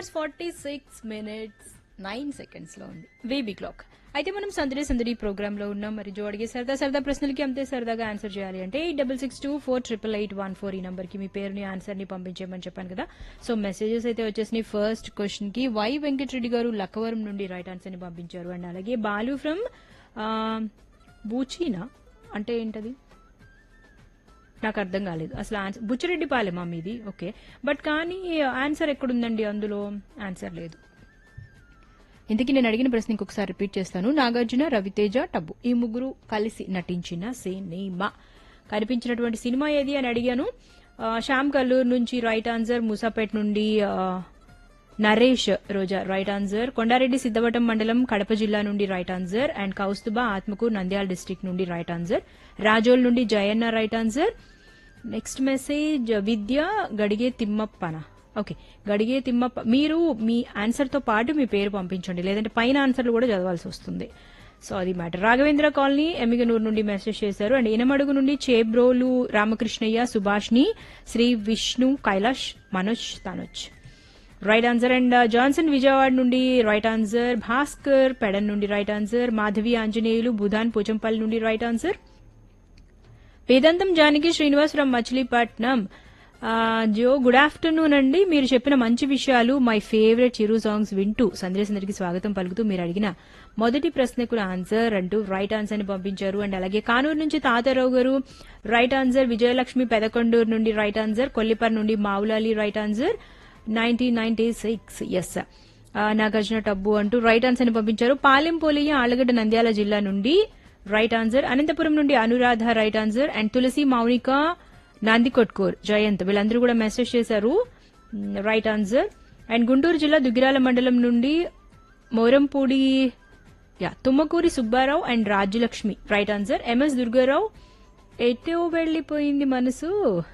hours forty six minutes nine seconds లో ఉంది baby clock అయితే మనం సందడి సందడి ప్రోగ్రామ్ లో ఉన్నాం మరి జో అడిగే సరదా సరదా ప్రశ్నలకి అంతే సరదాగా ఆన్సర్ చేయాలి అంటే eight double six two four triple eight one four ఈ నంబర్ కి మీ పేరుని ఆన్సర్ ని పంపించేయమని చెప్పాను కదా సో మెసేజెస్ అయితే వచ్చేసినాయి ఫస్ట్ క్వశ్చన్ కి వై వెంకటరెడ్డి గారు లక్కవరం నుండి రైట్ ఆన్సర్ ని పంపించారు అండ్ అలాగే బాలు ఫ్రమ్ బూచీనా అంటే ఏంటది నాకు అర్థం కాలేదు అసలు ఆన్సర్ బుచ్చిరెడ్డి పాలెమా మీది ఓకే బట్ కానీ ఆన్సర్ ఎక్కడుందండి అందులో ఆన్సర్ లేదు ఇంతకీ నేను అడిగిన ప్రశ్న ఇంకొకసారి రిపీట్ చేస్తాను నాగార్జున రవితేజ టబ్బు ఈ ముగ్గురు కలిసి నటించిన సినిమా కనిపించినటువంటి సినిమా ఏది అని అడిగాను ఆ, శ్యామ్ కల్లూరు నుంచి రైట్ ఆన్సర్ మూసాపేట్ నుండి ఆ, నరేష్ రోజా రైట్ ఆన్సర్ కొండారెడ్డి సిద్ధవటం మండలం కడప జిల్లా నుండి right answer and Kaustuba Atmakur Nandyal district నుండి రైట్ ఆన్సర్ రాజోల్ నుండి Jayanna right answer next message Vidya Gadige Timmappana okay Gadige Timmappa మీరు మీ ఆన్సర్ తో పాటు మీ పేరు పంపించండి లేదంటే పైన ఆన్సర్లు కూడా చదవాల్సి వస్తుంది సో అది మ్యాటర్ రాఘవేంద్ర కాలనీ ఎమ్మిగనూరు నుండి మెసేజ్ చేశారు అండ్ ఇనమడుగు నుండి Chebrolu Ramakrishnaiah Subhashni Sri Vishnu Kailash Manoj Tanoj right answer and Johnson Vijayawada నుండి రైట్ ఆన్సర్ భాస్కర్ పెడన్ నుండి రైట్ ఆన్సర్ మాధవి ఆంజనేయులు బుధాన్ పోచంపల్లి నుండి రైట్ ఆన్సర్ వేదాంతం జానకి శ్రీనివాస్ ఫ్రమ్ మచిలీపట్నం ఆ, జో గుడ్ ఆఫ్టర్నూన్ అండి మీరు చెప్పిన మంచి విషయాలు మై ఫేవరెట్ చిరు సాంగ్స్ వింటూ సందేశందరికి స్వాగతం పలుకుతూ మీరు అడిగిన మొదటి ప్రశ్నకు ఆన్సర్ అంటూ రైట్ ఆన్సర్ ని పంపించారు అండ్ అలాగే కానూరు నుంచి తాతారావు గారు రైట్ ఆన్సర్ విజయలక్ష్మి పెదకొండూరు నుండి రైట్ ఆన్సర్ కొల్లిపర్ నుండి Mavulali right answer nineteen ninety six S Nagarjuna Tabu అంటూ రైట్ ఆన్సర్ ని పంపించారు పాలెం పోలియ ఆలగడ్డ నంద్యాల జిల్లా నుండి రైట్ ఆన్సర్ అనంతపురం నుండి Anuradha right answer and Tulasi Mounika Nandikotkur Jayanth వీళ్ళందరూ కూడా మెసేజ్ చేశారు రైట్ ఆన్సర్ అండ్ గుంటూరు జిల్లా దుగ్గిరాల మండలం నుండి మోరంపూడి యా Tummakuri Subbarao and Rajyalakshmi right answer MS Durgarao ఎటో వెళ్ళిపోయింది మనసు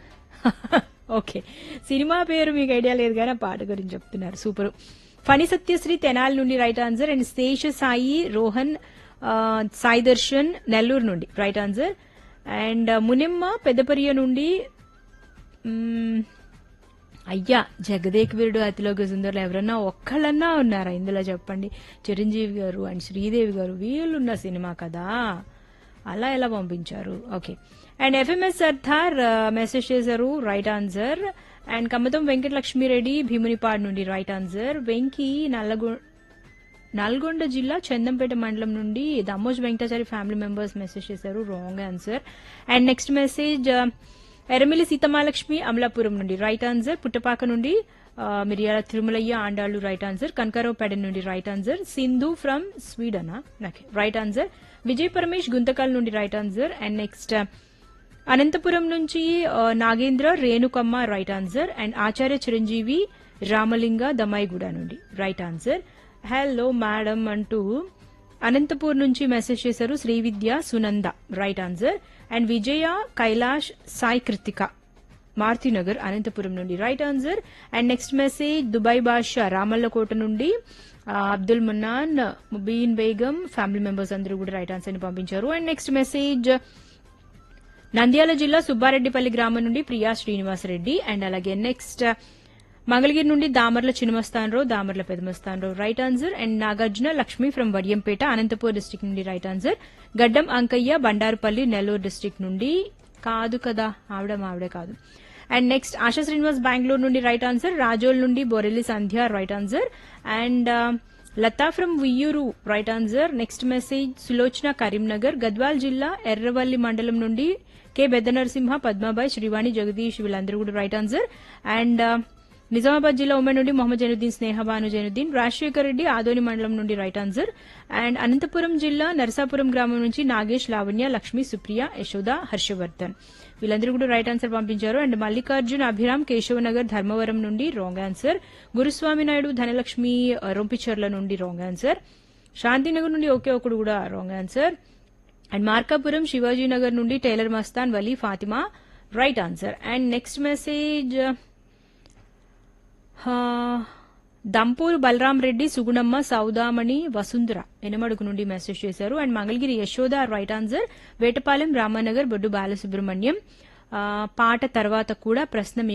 ఓకే సినిమా పేరు మీకు ఐడియా లేదు కానీ ఆ పాట గురించి చెప్తున్నారు సూపర్ ఫణి సత్యశ్రీ తెనాలి నుండి right answer and Sesha Sai Rohan ఆ, సాయి దర్శన్ నెల్లూరు నుండి right answer and Munimma Peddapariya నుండి మ్మ్, అయ్యా జగదేక్ వీరుడు అతిలోక సుందరులు ఎవరన్నా ఒక్కళ్ళన్నా ఉన్నారా ఇందులో చెప్పండి చిరంజీవి గారు అండ్ శ్రీదేవి గారు వీళ్ళు ఉన్న సినిమా కదా అలా ఎలా పంపించారు okay and FMS Sardar message చేశారు right answer and Kammatam Venkatalakshmireddy Bheemunipadu నుండి రైట్ ఆన్సర్ వెంకీ నల్లగొ నల్గొండ జిల్లా చందంపేట మండలం నుండి Dammoj Venkatachari family members message చేశారు wrong answer and next message Eramili Seethamalakshmi Amalapuram నుండి రైట్ ఆన్సర్ పుట్టపాక నుండి ఆ, మిరియాల తిరుమలయ్య ఆండాళ్ళు రైట్ ఆన్సర్ కనకారావు పెడ నుండి right answer Sindhu from Sweden right answer Vijay Paramesh Guntakal నుండి right answer and next Anantapuram నుంచి ఆ, Nagendra Renukamma right answer and Acharya Chiranjeevi Ramalinga Damaiguda నుండి రైట్ ఆన్సర్ హలో మేడం అంటూ అనంతపూర్ నుంచి మెసేజ్ చేశారు Srividya Sunanda right answer and Vijaya Kailash Sai Krithika Marutinagar Anantapuram నుండి right answer and next message Dubai Basha Ramallakota నుండి ఆ, అబ్దుల్ మున్నాన్ ముబీన్ బేగం ఫ్యామిలీ మెంబర్స్ అందరూ కూడా రైట్ ఆన్సర్ ని పంపించారు అండ్ నెక్స్ట్ మెసేజ్ నంద్యాల జిల్లా సుబ్బారెడ్డిపల్లి గ్రామం నుండి ప్రియా శ్రీనివాసరెడ్డి అండ్ అలాగే నెక్స్ట్ మంగళగిరి నుండి Damarla Chinamastanarao Damarla Pedamastanarao right answer and Nagarjuna Lakshmi from Vadiyampeta Anantapur district నుండి right answer Gaddam Ankaiah Bandarupalli Nellore district నుండి కాదు కదా ఆవిడ ఆవిడే కాదు అండ్ నెక్స్ట్ ఆశా శ్రీనివాస్ బెంగళూరు నుండి రైట్ ఆన్సర్ రాజోల్ నుండి Borelli Sandhya right answer and Latha from Uyyuru right answer next message Sulochana Karimnagar Gadwal జిల్లా ఎర్రవల్లి మండలం నుండి కె పెద్ద నరసింహ పద్మాబాయ్ శ్రీవాణి జగదీష్ వీళ్ళందరూ కూడా రైట్ ఆన్సర్ అండ్ నిజామాబాద్ జిల్లా ఉమెన్ నుండి మొహమ్మద్ జైనుద్దీన్ స్నేహబాను జైనుద్దీన్ రాజశేఖర్ రెడ్డి ఆదోని మండలం నుండి రైట్ ఆన్సర్ అండ్ అనంతపురం జిల్లా నరసాపురం గ్రామం నుంచి నాగేష్ లావణ్య లక్ష్మి సుప్రియ యశోద హర్షవర్ధన్ వీళ్ళందరూ కూడా రైట్ ఆన్సర్ పంపించారు అండ్ మల్లికార్జున్ అభిరామ్ కేశవనగర్ ధర్మవరం నుండి రాంగ్ ఆన్సర్ గురుస్వామి నాయుడు ధనలక్ష్మి ఆ, రొంపిచర్ల నుండి రాంగ్ ఆన్సర్ శాంతినగర్ నుండి ఒకే ఒకడు కూడా wrong answer and Markapuram Shivajinagar నుండి tailor Mastan Vali Fatima right answer and next message Dampur Balaram Reddy Sugunamma Soudamani Vasundhara Enamadugu నుండి మెసేజ్ చేశారు and Mangalagiri Yashoda right answer Vetapalem Ramanagar Boddu Balasubrahmanyam ఆ, పాట తర్వాత కూడా ప్రశ్న మీకు